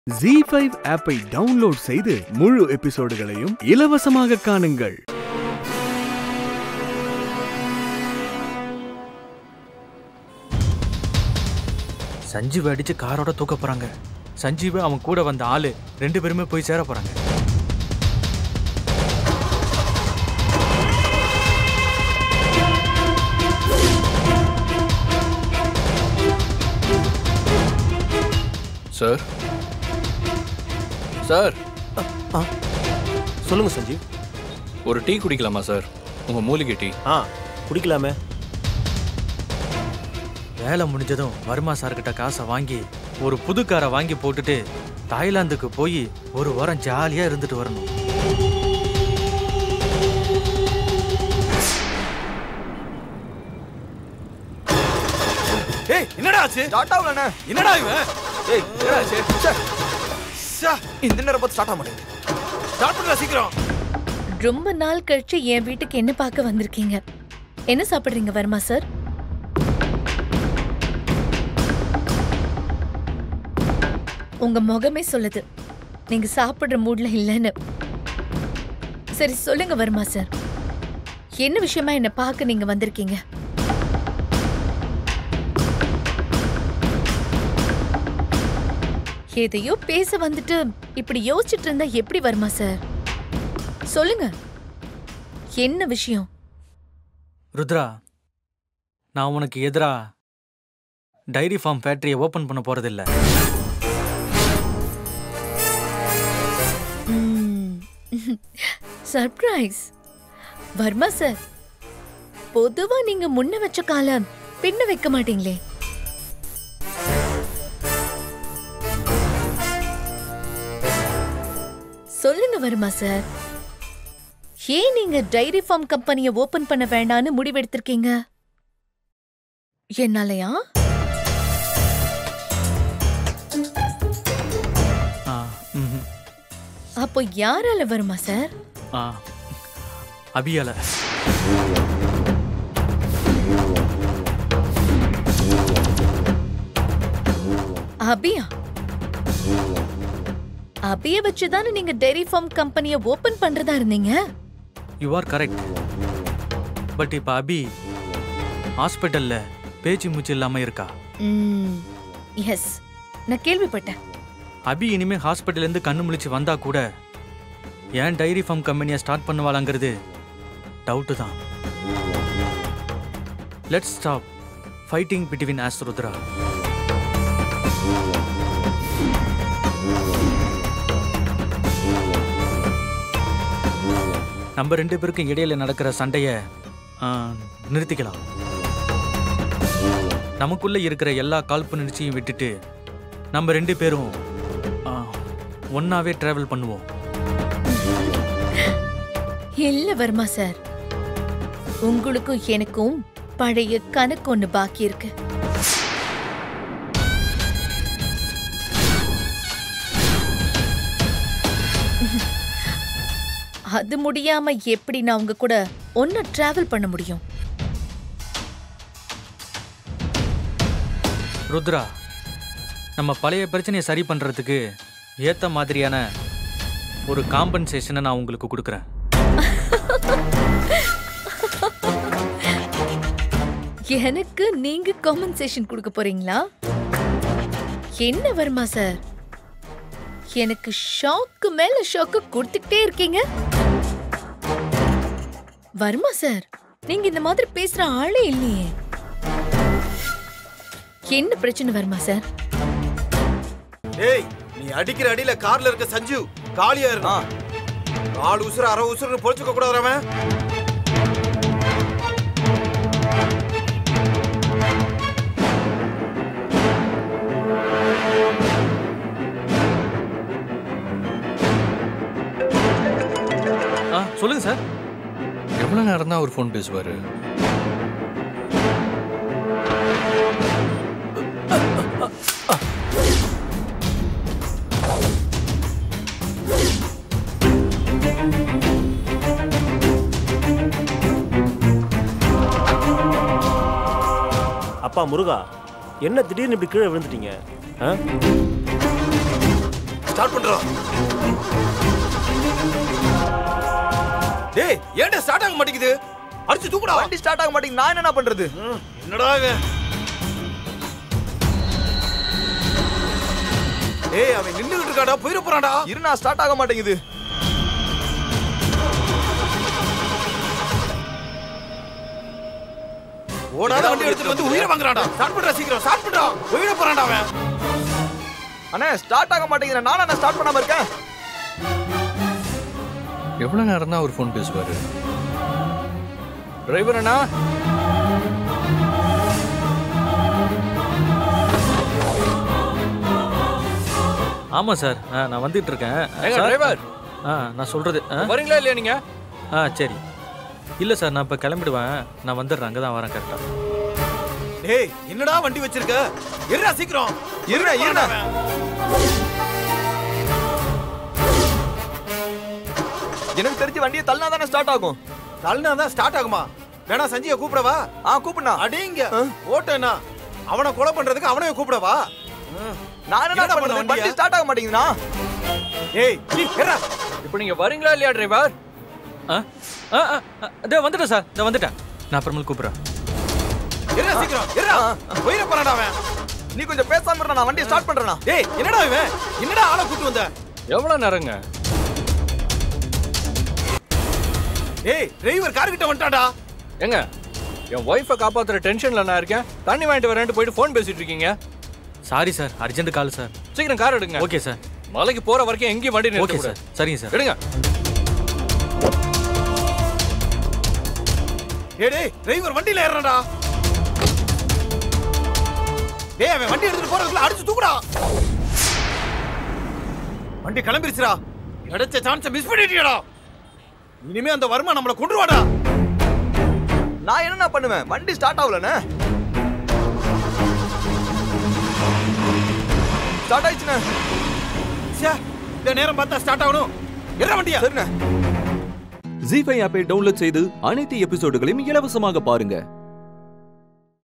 G five ஆப்பை download செய்து முழு எபிசோடுகளையும் இலவசமாக காணுங்கள் சஞ்சீவை அடிச்சு காரோட தூக்க போறாங்க சஞ்சீவ் அவன் கூட வந்த ஆளு ரெண்டு பேருமே போய் சேர போறாங்க சார் சார் சொல்லுங்க சஞ்சீவ் ஒரு டீ குடிக்கலாமா சார் உங்க மூலிகை டீ ஆ குடிக்கலாமே வேலை முடிஞ்சதும் வர்மா சார்கிட்ட காசை வாங்கி ஒரு புது காரை வாங்கி போட்டுட்டு தாய்லாந்துக்கு போய் ஒரு வாரம் ஜாலியா இருந்துட்டு வரணும் ஏய் என்னடா ஆச்சு ஸ்டார்ட் ஆகலண்ணே என்னடா இவன் ஏய் என்னடா ஆச்சு? ச்சே, ச்சே, இந்த நேரம் பார்த்து ஸ்டார்ட் ஆக மாட்டேங்குது ஸ்டார்ட் பண்ணுடா சீக்கிரம் ரொம்ப நாள் கழிச்சு என் வீட்டுக்கு என்ன பார்க்க வந்திருக்கீங்க என்ன சாப்பிடுறீங்க வர்மா சார் உங்க முகமே சொல்லுது நீங்க சாப்பிடுற மூட்ல இல்லைன்னு சரி சொல்லுங்க வர்மா சார் என்ன விஷயமா என்ன பார்க்க நீங்க வந்திருக்கீங்க எதையோ பேச வந்துட்டு இப்படி யோசிச்சுட்டு இருந்தா எப்படி வருமா சார் சொல்லுங்க என்ன விஷயம் ருத்ரா நான் உனக்கு எதிரா டைரி ஃபார்ம் ஃபேக்டரியை ஓபன் பண்ண போறதில்ல சர்ப்ரைஸ் வர்மா சார் பொதுவா நீங்க முன்ன வச்ச காலம் பின்ன வைக்க மாட்டீங்களே சொல்லுங்க வர்மா சார் ஏன் நீங்க டைரி ஃபார்ம் கம்பெனியை ஓபன் பண்ண வேண்டாம்னு முடிவெடுத்திருக்கீங்க என்னாலயா ஆ, ம்ஹும். அப்போ யாரால வருமா சார் ஆ, அபியால அபியா அபிய வச்சுதானே நீங்க டெய்ரி ஃபார்ம் கம்பெனியை ஓபன் பண்றதா இருந்தீங்க யூ ஆர் கரெக்ட் பட் இப்போ அபி ஹாஸ்பிட்டல்ல பேச்சு மூச்சு இல்லாம இருக்கா எஸ் நான் கேள்விப்பட்டேன் அபி இனிமே ஹாஸ்பிட்டல்ல இருந்து கண்ணு முழிச்சு வந்தா கூட ஏன் டைரி ஃபார்ம் கம்பெனியை ஸ்டார்ட் பண்ணுவாளாங்கிறது டவுட்டு தான் let's stop fighting between us Rudra நம்ம ரெண்டு பேருக்கும் இடையில நடக்கிற சண்டையை ஆ, நிறுத்திக்கலாம் நமக்குள்ள இருக்கிற எல்லா காழ்ப்புணர்ச்சியும் விட்டுட்டு நம்ம ரெண்டு பேரும் ஆ, ஒண்ணாவே டிராவல் பண்ணுவோம் இல்ல வர்மா சார் உங்களுக்கும் எனக்கும் பழைய கணக்கு ஒண்ணு பாக்கி இருக்கு அது முடியாம எப்படி நான் உங்க கூட ஒன்னா டிராவல் பண்ண முடியும் ருத்ரா நம்ம பழைய பிரச்சனையை சரி பண்றதுக்கு ஏத்த மாதிரியான ஒரு காம்பன்சேஷனை நான் உங்களுக்கு கொடுக்குறேன் எனக்கு நீங்க காம்பன்சேஷன் கொடுக்க போறீங்களா என்ன வருமா சார் எனக்கு ஷாக்கு மேல ஷாக்கு கொடுத்துக்கிட்டே இருக்கீங்க வருமா சார் நீங்க இந்த மாதிரி பேசுற ஆளே இல்லையே என்ன பிரச்சனை வருமா சார் ஏய் நீ அடிக்கிற அடியில கார்ல இருக்க சஞ்சீவ் காலியா இருந்தா நாலு உசுறு அரை உசுறு பொழைச்சுக்க கூடாது அவன் ஆ சொல்லுங்க சார் எவ்வளவு நேரம் தான் அவர் ஃபோன் பேசுவாரு அப்பா முருகா என்ன திடீர்னு இப்படி கீழே விழுந்துட்டீங்க ஆ? ஸ்டார்ட் பண்றோம் டேய் ஏன்டா ஸ்டார்ட் ஆக மாட்டேங்குது அடிச்சு தூக்குடா வண்டி ஸ்டார்ட் ஆக மாட்டேங்குது நான் என்ன பண்றது ம், என்னடா இவன் ஏய் அவன் நின்னுகிட்டு இருக்காடா போயிட போறான்டா இருனா ஸ்டார்ட் ஆக மாட்டேங்குது ஓடாத வண்டி எடுத்துட்டு வந்து உயிரை வாங்குறான்டா ஸ்டார்ட் பண்றா சீக்கிரம் ஸ்டார்ட் பண்றா போயிட போறான்டா அவன் அண்ணே ஸ்டார்ட் ஆக மாட்டேங்குது நானும் என்ன ஸ்டார்ட் பண்ணாம இருக்கேன் எவ்வளோ நேரம் தான் அவர் ஃபோன் பேசுவார் டிரைவர் அண்ணா ஆமா சார் ஆ, நான் வந்துட்டு இருக்கேன் ஏங்க சார், டிரைவர் ஆ நான் சொல்றது ஆ? வரீங்களா இல்லையா நீங்க ஆ சரி இல்ல சார் நான் இப்ப கிளம்பிடுவேன் நான் வந்துடுறேன் அங்கே தான் வரேன் கரெக்டா டேய் என்னடா வண்டி வச்சிருக்க இருடா சீக்கிரம் இருடா இருடா எனக்கு தெரிஞ்சு வண்டியை தள்ளினா தானே ஸ்டார்ட் ஆகும் தள்ளினா தான் ஸ்டார்ட் ஆகுமா வேணா சஞ்சய கூப்பிடவா ஆ கூப்பிடா அடிங்க ஓட்டேனா அவனை கொலை பண்றதுக்கு அவனையும் கூப்பிடவா ம். நான் என்ன என்னடா பண்ண பண்ண வண்டியை? வண்டி ஸ்டார்ட் ஆக மாட்டேங்குதுண்ணா ஏய் சீ, ஏறா. இப்போ நீங்க வரீங்களா இல்லையா டிரைவர் ஆ ஆ ஆ, ஆ, இதோ வந்துட்டேன் சார் இதோ வந்துட்டேன் நான் அப்புறமேல் கூப்பிட்றேன் இருடா சீக்கிரம் இருடா போயிட போறான்டா அவன் நீ கொஞ்சம் பேசாம இருடா நான் வண்டியை ஸ்டார்ட் பண்றேனா டேய் என்னடா இவன் என்னடா ஆளை கூட்டு வந்த எவ்வளோ நேரங்க டேய் டிரைவர் கார் கிட்ட வந்துட்டான்டா ஏங்க என் ஒய்ஃபை காப்பாத்துற டென்ஷன்ல நான் இருக்கேன் தண்ணி வாங்கிட்டு வரேன்ட்டு போயிட்டு ஃபோன் பேசிட்டு இருக்கீங்க sorry sir urgent call sir சீக்கிரம் கார் எடுங்க ஓகே சார் மலைக்கு போற வரைக்கும் எங்கேயும் வண்டி ஓகே நிறுத்த சார் கூடாது சரிங்க சார் எடுங்க டேய் டேய் டிரைவர் வண்டியில ஏறடா டேய் அவன் வண்டி எடுத்துட்டு போறதுக்குள்ள அடிச்சு தூக்குடா வண்டி கிளம்பிருச்சுடா கிடைச்ச சான்ஸை மிஸ் பண்ணிட்டியடா இனிமே அந்த வர்மா நம்மள கொண்டுருவாடா நான் என்ன பண்ணுவேன் வண்டி ஸ்டார்ட் ஆகலண்ணே ஸ்டார்ட் ஆயிடுச்சுண்ணே ச்சே இந்த நேரம் பார்த்தா ஸ்டார்ட் ஆகணும் என்ன வண்டியா சரிண்ணே ஜி ஃபைவ் ஆப்பை டவுன்லோட் செய்து அனைத்து எபிசோடுகளையும் இலவசமாக பாருங்க